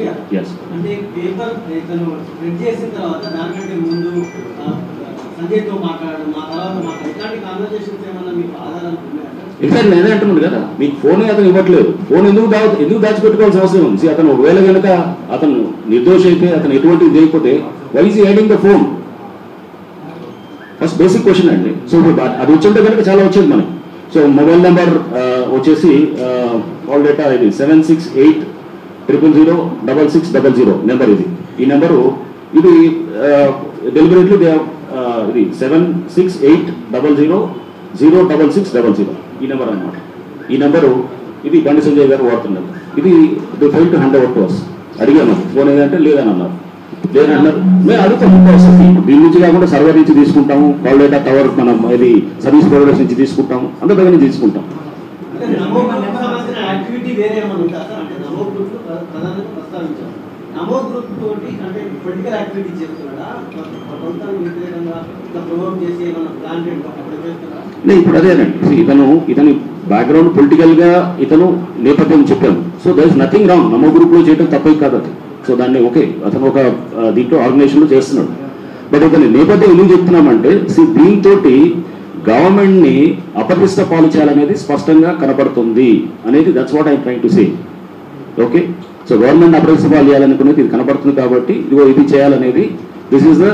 గారు, Yes. అంటే paper తను ప్రింట్ చేసిన తర్వాత దానికంటే ముందు ఆ, సంజయ్తో మాట్లాడడం మా తర్వాత మాట్లాడడం ఇట్లాంటి కాన్వర్సేషన్స్ ఏమన్నా మీకు ఆధారాలు ఉన్నాయంటే ఇన్ఫాక్ట్ నేనే అంటున్నాను కదా మీకు ఫోన్ అతను ఇవ్వట్లేదు ఫోన్ ఎందుకు దా ఎందుకు దాచిపెట్టుకోవాల్సిన అవసరం ఉంది See, అతను ఒకవేళ కనుక అతను నిర్దోష అయితే అతను ఎటువంటి చేయకపోతే why's hiding the phone first basic question అండి సో అది వచ్చుంటే కనుక చాలా వచ్చేది మనకి సో మొబైల్ నెంబర్ వచ్చేసి కాల్ డేటా ఇది seven six eight triple zero double six double zero number ఇది ఈ నెంబరు ఇది డెలివరీట్లు ఇది seven six eight double zero zero double six double zero ఈ నెంబర్ అన్నమాట ఈ నెంబరు ఇది బండి సంజయ్ గారు వాడుతున్నారు ఇది the file to hand over to అస్ అడిగాను ఫోన్ ఏదంటే లేదని అన్నారు లేదని అన్నారు మేము అడుగుతాం ముందు వస్తుంది దీని నుంచి కాకుండా సర్వర్ నుంచి తీసుకుంటాము కాల్ డేటా టవర్ మనం ఇది సర్వీస్ ప్రొవైడర్స్ నుంచి తీసుకుంటాము అందరి దగ్గర నుంచి తీసుకుంటాం అంటే నమో గ్రూప్ సంబంధించిన యాక్టివిటీ వేరే ఏమైనా ఉందా సార్ అంటే నమో గ్రూప్ లో ప్ర- ప్రధానంగా ప్రస్తావించారు నమో గ్రూప్ తోటి అంటే పొలిటికల్ యాక్టివిటీ చేస్తున్నాడా ప్రభుత్వానికి వ్యతిరేకంగా ఇట్లా ప్రమోట్ చేసి ఏమైనా ప్లాన్ అప్పుడు చేస్తున్నారా లేదు ఇప్పుడు అదేనండి See, ఇతను ఇతని బ్యాక్గ్రౌండ్ పొలిటికల్ గా ఇతను నేపథ్యం చెప్పాను so there is nothing wrong Namo group లో చేయడం తప్పే కాదు అది సో దాన్ని ఓకే అతను ఒక ఆ, దీంట్లో ఆర్గనైజేషన్ లో చేస్తున్నాడు బట్ ఇతని నేపథ్యం ఎందుకు చెప్తున్నామంటే సి దీంతో గవర్నమెంట్ ని అపరిష్ట పాలు చేయాలనేది స్పష్టంగా కనపడుతుంది అనేది that's what I tried to say okay so government అపరిష్ట పాలు చేయాలనుకునేది ఇది కనపడుతుంది కాబట్టి ఇదిగో ఇది చేయాలనేది దిస్ ఈస్ ద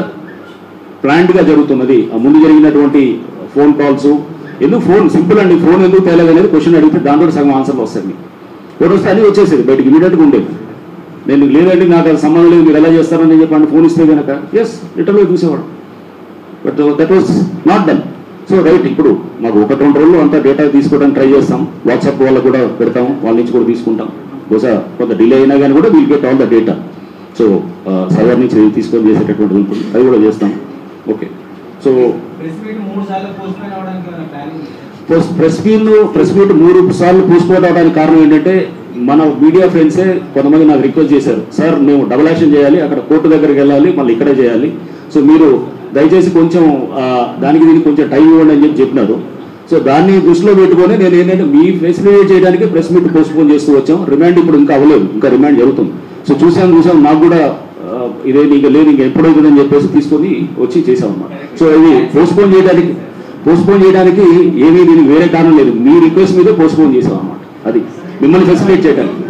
ప్లాంట్ గా జరుగుతున్నది ఆ ముందు జరిగినటువంటి ఫోన్ కాల్స్ ఎందుకు ఫోన్ సింపుల్ అండి ఫోన్ ఎందుకు తేలేదు అనేది క్వశ్చన్ అడిగితే దాంట్లో సగం ఆన్సర్లు వస్తాయి మీకు ఒకటి వస్తే అది వచ్చేసేది బయటికి ఇమీడియట్గా ఉండేది నేను లేదండి నాకు అది సంబంధం లేదు మీరు ఎలా చేస్తారని చెప్పండి ఫోన్ ఇస్తే కనుక ఎస్ లిటర్లో చూసేవాడు but that was not done so right ఇప్పుడు మాకు ఒకటి రెండు రోజులు అంతా డేటా తీసుకోవడానికి ట్రై చేస్తాం వాట్సాప్ వాళ్ళకు కూడా పెడతాం వాళ్ళ నుంచి కూడా తీసుకుంటాం బహుశా కొంత డిలే అయినా కానీ కూడా we'll get all the data so server నుంచి తీసుకొని చేసేటటువంటి ఉంటుంది అది కూడా చేస్తాం ఓకే సో ప్రెస్ మీట్ మూడు సార్లు పోస్ట్ పోయిన్ అవడానికి ఏమైనా planning press press meet press meet మూడు సార్లు పోస్ట్పోన్ అవడానికి కారణం ఏంటంటే మన మీడియా ఫ్రెండ్సే కొంతమంది నాకు రిక్వెస్ట్ చేశారు సార్ మేము డబుల్ యాక్షన్ చేయాలి అక్కడ కోర్టు దగ్గరికి వెళ్ళాలి మళ్ళీ ఇక్కడే చేయాలి సో మీరు దయచేసి కొంచెం ఆ, దానికి దీనికి కొంచెం టైం ఇవ్వండి అని చెప్పి చెప్పినారు సో దాన్ని దృష్టిలో పెట్టుకొని నేను ఏంటంటే మీ ఫెసిలిటేట్ చేయడానికి ప్రెస్ మీట్ పోస్ట్పోన్ చేస్తూ వచ్చాం రిమాండ్ ఇప్పుడు ఇంకా అవ్వలేదు ఇంకా రిమాండ్ జరుగుతుంది సో చూసాం చూసాం నాకు కూడా ఆ, ఇదే ఇంకా లేదు ఇంకా ఎప్పుడు అవుతుందని చెప్పేసి తీసుకొని వచ్చి చేసాం అన్నమాట సో ఇది పోస్ట్పోన్ చేయడానికి పోస్ట్పోన్ చేయడానికి ఏమీ దీనికి వేరే కారణం లేదు మీ రిక్వెస్ట్ మీద పోస్ట్పోన్ చేసాం అన్నమాట అది మిమ్మల్ని ఫెసిలిటేట్ చేయడానికి